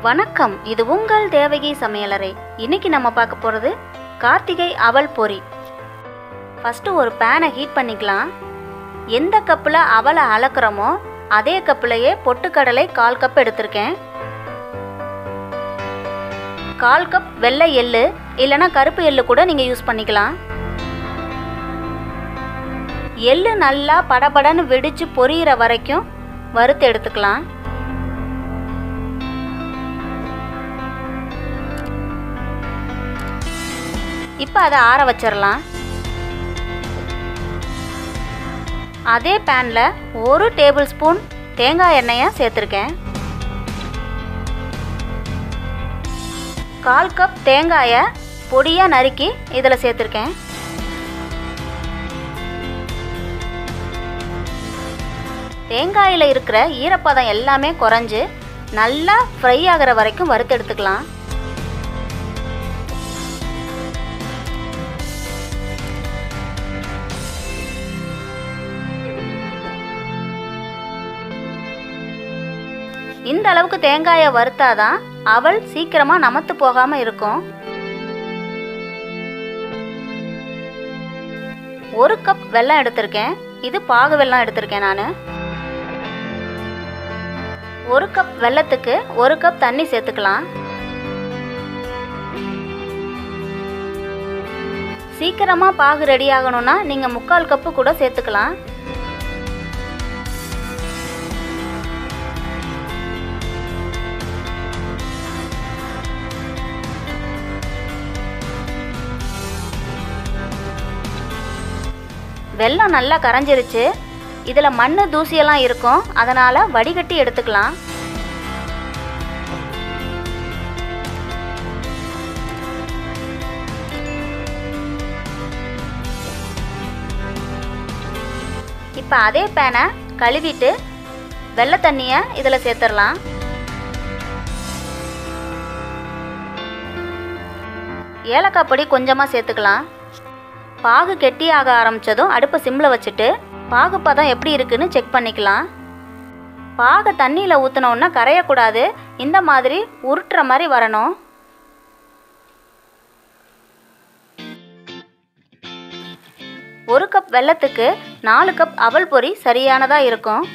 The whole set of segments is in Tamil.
வணக்கம் இது உங்கள் தேவகி சமையலறை இன்னைக்கு நம்ம பார்க்க போகிறது கார்த்திகை அவல் பொரி ஃபஸ்ட்டு ஒரு பேனை ஹீட் பண்ணிக்கலாம் எந்த கப்பில் அவலை அளக்குறோமோ அதே கப்பிலேயே பொட்டுக்கடலை கால் கப் எடுத்திருக்கேன் கால் கப் வெள்ளை எள்ளு இல்லைன்னா கருப்பு எள்ளு கூட நீங்கள் யூஸ் பண்ணிக்கலாம் எள்ளு நல்லா படபடன்னு வெடிச்சு பொரியிற வரைக்கும் வறுத்து எடுத்துக்கலாம் இப்போ அதை ஆற வச்சிடலாம் அதே பேனில் ஒரு டேபிள் ஸ்பூன் தேங்காய் எண்ணெயை சேர்த்துருக்கேன் கால் கப் தேங்காயை பொடியாக நறுக்கி இதில் சேர்த்துருக்கேன் தேங்காயில் இருக்கிற ஈரப்பதம் எல்லாமே குறைஞ்சு நல்லா ஃப்ரை ஆகிற வரைக்கும் வறுத்து எடுத்துக்கலாம் இந்த அளவுக்கு தேங்காயை வறுத்தாதான் அவள் சீக்கிரமா நமத்து போகாம இருக்கும் ஒரு கப் வெல்லம் எடுத்திருக்கேன் இது பாகு வெல்லம் எடுத்திருக்கேன் நான் ஒரு கப் வெல்லத்துக்கு ஒரு கப் தண்ணி சேர்த்துக்கலாம் சீக்கிரமா பாகு ரெடி ஆகணும்னா நீங்க முக்கால் கப்பு கூட சேர்த்துக்கலாம் வெல்லம் நல்லா கரைஞ்சிருச்சு இதில் மண் தூசியெல்லாம் இருக்கும் அதனால் வடிகட்டி எடுத்துக்கலாம் இப்போ அதே பேனை கழுவிட்டு வெள்ளை தண்ணியை இதில் சேர்த்துடலாம் ஏலக்காய் பொடி கொஞ்சமாக சேர்த்துக்கலாம் பாகு கெட்டியாக ஆரம்பித்ததும் அடுப்பை சிம்மில் வச்சுட்டு பாகு பதம் எப்படி இருக்குன்னு செக் பண்ணிக்கலாம் பாகை தண்ணியில் ஊற்றினோன்னா கரையக்கூடாது இந்த மாதிரி உருட்டுற மாதிரி வரணும் ஒரு கப் வெல்லத்துக்கு நாலு கப் அவல் பொரி சரியானதாக இருக்கும்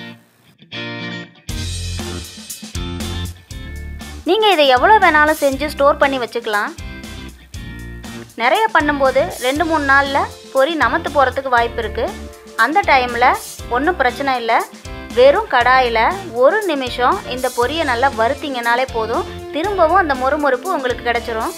நீங்கள் இதை எவ்வளோ வேணாலும் செஞ்சு ஸ்டோர் பண்ணி வச்சுக்கலாம் நிறைய பண்ணும்போது ரெண்டு மூணு நாளில் பொரி நமத்து போகிறதுக்கு வாய்ப்பு இருக்குது அந்த டைமில் ஒன்றும் பிரச்சனை இல்லை வெறும் கடாயில் ஒரு நிமிஷம் இந்த பொரியை நல்லா வறுத்தீங்கனாலே போதும் திரும்பவும் அந்த மொறுமொறுப்பு உங்களுக்கு கிடச்சிரும்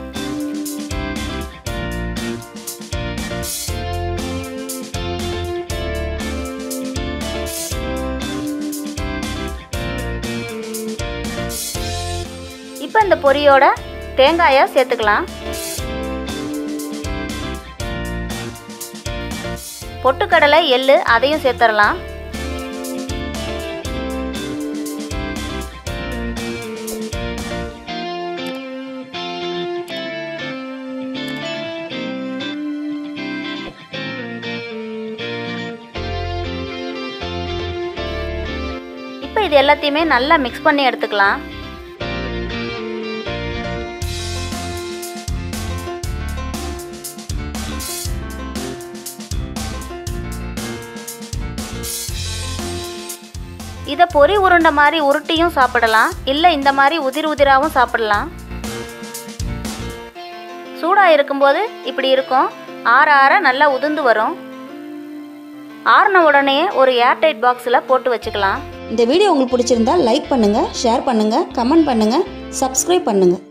இப்போ இந்த பொரியோட தேங்காயை சேர்த்துக்கலாம் பொட்டுக்கடலை எள்ளு அதையும் சேர்த்துடலாம் இப்போ இது எல்லாத்தையுமே நல்லா மிக்ஸ் பண்ணி எடுத்துக்கலாம் இதை பொரி உருண்டை மாதிரி உருட்டியும் சாப்பிடலாம் இல்லை இந்த மாதிரி உதிர் உதிராகவும் சாப்பிடலாம் சூடாக இருக்கும்போது இப்படி இருக்கும் ஆற ஆற நல்லா உதிர்ந்து வரும் ஆறின உடனே ஒரு ஏர்டைட் பாக்ஸில் போட்டு வச்சுக்கலாம் இந்த வீடியோ உங்களுக்கு பிடிச்சிருந்தா லைக் பண்ணுங்கள் ஷேர் பண்ணுங்கள் கமெண்ட் பண்ணுங்கள் சப்ஸ்கிரைப் பண்ணுங்கள்